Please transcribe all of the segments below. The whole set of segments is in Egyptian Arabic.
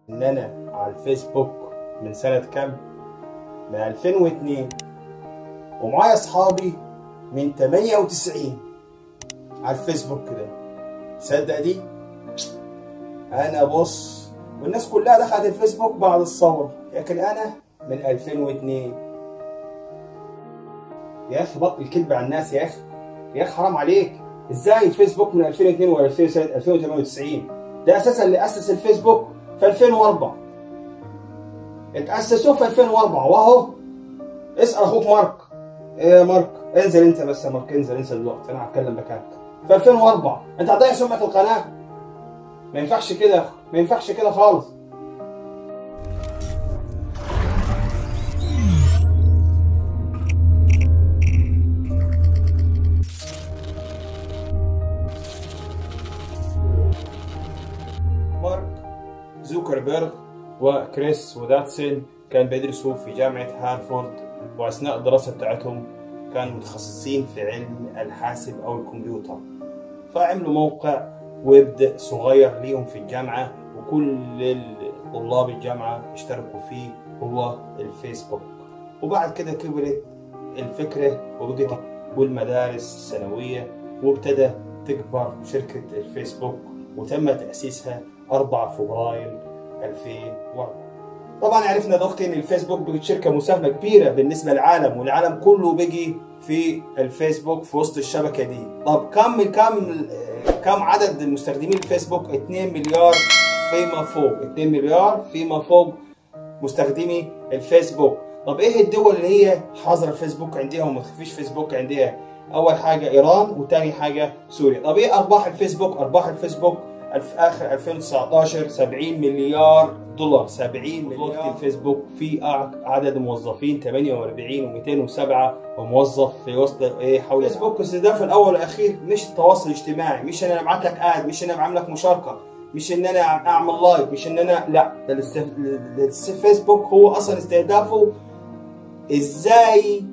ان انا على الفيسبوك من سنة كام؟ من 2002 ومعايا اصحابي من 98 على الفيسبوك كده تصدق دي؟ انا بص والناس كلها دخلت الفيسبوك بعد الثورة لكن انا من 2002 يا اخي بطل كذب على الناس يا اخي يا اخي حرام عليك ازاي الفيسبوك من 2002 و 2098 ده اساسا اللي اسس الفيسبوك في 2004 اتاسسوه في 2004 واهو اسال اخوك مارك ايه يا مارك انزل انت بس يا مارك انزل انزل دلوقتي انا هتكلم مكانك في 2004 انت هتضيع سمعه القناه ما ينفعش كده يا اخي ما ينفعش كده خالص مارك زوكربيرغ وكريس وداتسن كان بيدرسوا في جامعة هارفارد وأثناء الدراسة بتاعتهم كانوا متخصصين في علم الحاسب أو الكمبيوتر فعملوا موقع ويب صغير ليهم في الجامعة وكل طلاب الجامعة اشتركوا فيه هو الفيسبوك وبعد كده كبرت الفكرة وبقت والمدارس الثانوية وابتدى تكبر شركة الفيسبوك وتم تأسيسها 4 فبراير 2004 طبعا عرفنا دلوقتي ان الفيسبوك بقت شركه مساهمه كبيره بالنسبه للعالم والعالم كله بقي في الفيسبوك في وسط الشبكه دي طب كم كم كم عدد المستخدمين الفيسبوك 2 مليار فيما فوق 2 مليار فيما فوق مستخدمي الفيسبوك طب ايه الدول اللي هي حاضره الفيسبوك عندها وما فيش فيسبوك عندها اول حاجه ايران وثاني حاجه سوريا طب ايه ارباح الفيسبوك ارباح الفيسبوك في اخر 2019 70 مليار دولار 70 مليار الفيسبوك في عدد موظفين 48 و207 وموظف في وسط ايه حول الفيسبوك استهداف الاول والاخير مش التواصل الاجتماعي مش ان انا ابعت لك اد مش ان انا بعمل لك مشاركه مش ان انا اعمل لايك مش ان انا لا ده الفيسبوك هو اصلا استهدافه ازاي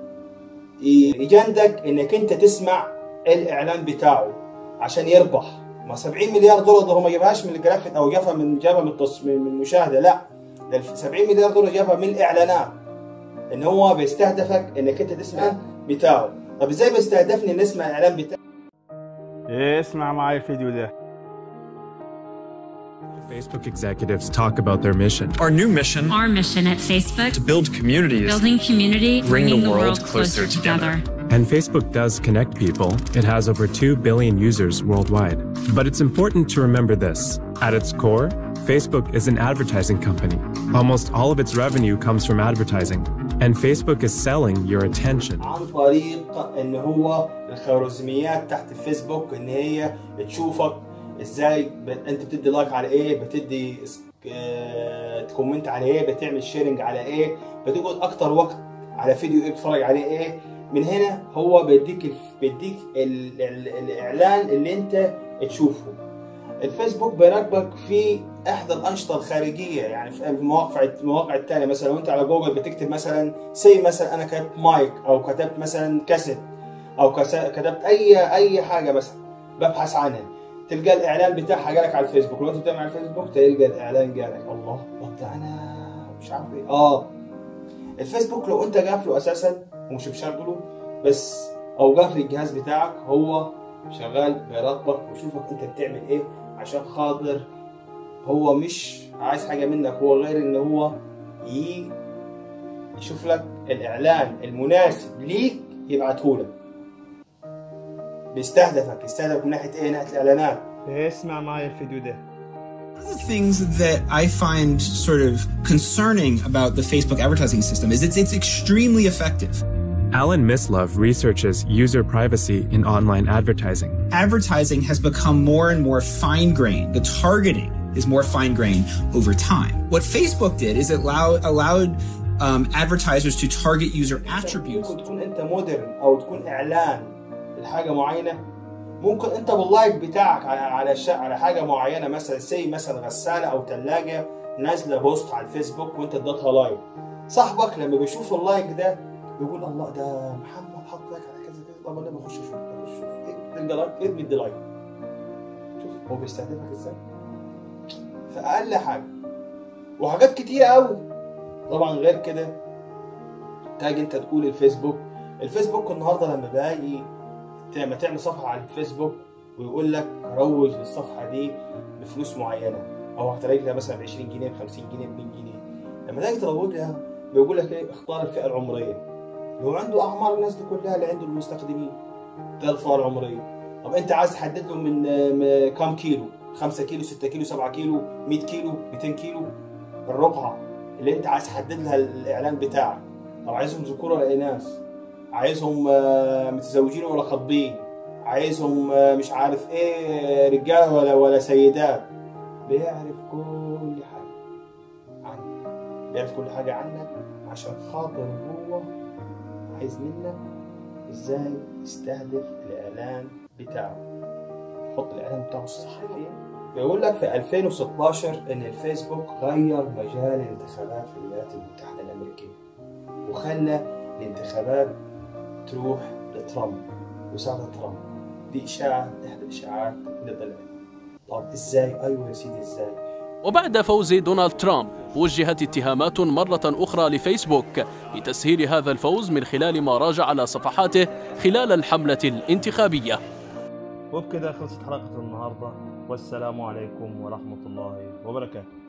يجندك انك انت تسمع الاعلان بتاعه عشان يربح ما 70 مليار دولار ده هو ما جابهاش من الجرافيك او جابها من جابها من من المشاهده لا ده 70 مليار دولار جابها من الاعلانات ان هو بيستهدفك انك انت تسمع بتاعه طب ازاي بيستهدفني ان اسمع الاعلان بتاعه اسمع معايا الفيديو ده Facebook executives talk about their mission Our new mission Our mission at Facebook, to build communities. building community, Bring the bringing the world world closer closer together. And Facebook does connect people. It has over 2 billion users worldwide. But it's important to remember this. At its core, Facebook is an advertising company. Almost all of its revenue comes from advertising. And Facebook is selling your attention. عن طريق ان هو الخوارزميات تحت الفيسبوك ان هي تشوفك ازاي ب... انت بتدي لايك على ايه بتدي اه... تكومنت على ايه بتعمل شيرنج على ايه بتقعد اكتر وقت على فيديو ايه بتتفرج عليه ايه من هنا هو بيديك الف... بيديك ال... ال... الاعلان اللي انت تشوفه الفيسبوك بيراقبك في احدى الانشطه الخارجيه يعني في المواقع المواقع الثانيه مثلا لو انت على جوجل بتكتب مثلا سي مثلا انا كتبت مايك او كتبت مثلا كاسيت او كتبت اي اي حاجه مثلا ببحث عنها تلقى الاعلان بتاعها جالك على الفيسبوك لو انت بتعمل على الفيسبوك تلقى الاعلان جالك الله طب ده انا مش عارف ايه اه الفيسبوك لو انت قافله اساسا ومش مشغله بس او قافل الجهاز بتاعك هو شغال بيراقبك ويشوفك انت بتعمل ايه عشان خاطر هو مش عايز حاجه منك هو غير ان هو يشوف لك الاعلان المناسب ليك يبعته لك بيستهدفك يستهدفك من ناحيه ايه؟ ناحيه الاعلانات اسمع معايا الفيديو ده One of the things that I find sort of concerning about the Facebook advertising system is it's, it's extremely effective. Alan Mislove researches user privacy in online advertising. Advertising has become more and more fine grained. The targeting is more fine grained over time. What Facebook did is it allowed, allowed um, advertisers to target user attributes. ممكن تكون انت مودرن او تكون اعلان لحاجه معينه ممكن انت باللايك بتاعك على على شا... على حاجه معينه مثلا سي مثلا غساله او ثلاجه نازله بوست على الفيسبوك وانت اديتها لايك صاحبك لما بيشوف اللايك ده بيقول الله ده محمد حط لايك على كذا كذا طب انا بخش اشوف بخش اشوف إيه؟ تلقى لايك ايه بيدي لايك شوف هو بيستهدفك ازاي فاقل حاجه وحاجات كتيرة قوي طبعا غير كده تاجي انت تقول الفيسبوك الفيسبوك النهارده لما باجي لما تعمل صفحه على الفيسبوك ويقول لك روج للصفحه دي بفلوس معينه او هتلاقي لها مثلا ب 20 جنيه ب 50 جنيه ب 100 جنيه لما تيجي تروج لها بيقول لك ايه اختار الفئه العمريه اللي هو عنده اعمار الناس دي كلها اللي عنده المستخدمين ده الفئه العمريه طب انت عايز تحدد له من من كام كيلو 5 كيلو 6 كيلو 7 كيلو 100 كيلو 200 كيلو الرقعه اللي انت عايز تحدد لها الاعلان بتاعك طب عايزهم ذكور ولا اناث عايزهم آه، متزوجين ولا خاطبين عايزهم آه، مش عارف ايه رجاله ولا ولا سيدات بيعرف كل حاجه عنك بيعرف كل حاجه عنك عشان خاطر هو عايز منك ازاي يستهدف الاعلان بتاعه حط الاعلان بتاعه الصح فين بيقول لك في 2016 ان الفيسبوك غير مجال الانتخابات في الولايات المتحده الامريكيه وخلى الانتخابات تروح لترامب وساعة ترامب دي اشاعه احدى الاشاعات اللي طلعت طب ازاي ايوه يا سيدي ازاي وبعد فوز دونالد ترامب وجهت اتهامات مرة أخرى لفيسبوك بتسهيل هذا الفوز من خلال ما راجع على صفحاته خلال الحملة الانتخابية وبكده خلصت حلقة النهاردة والسلام عليكم ورحمة الله وبركاته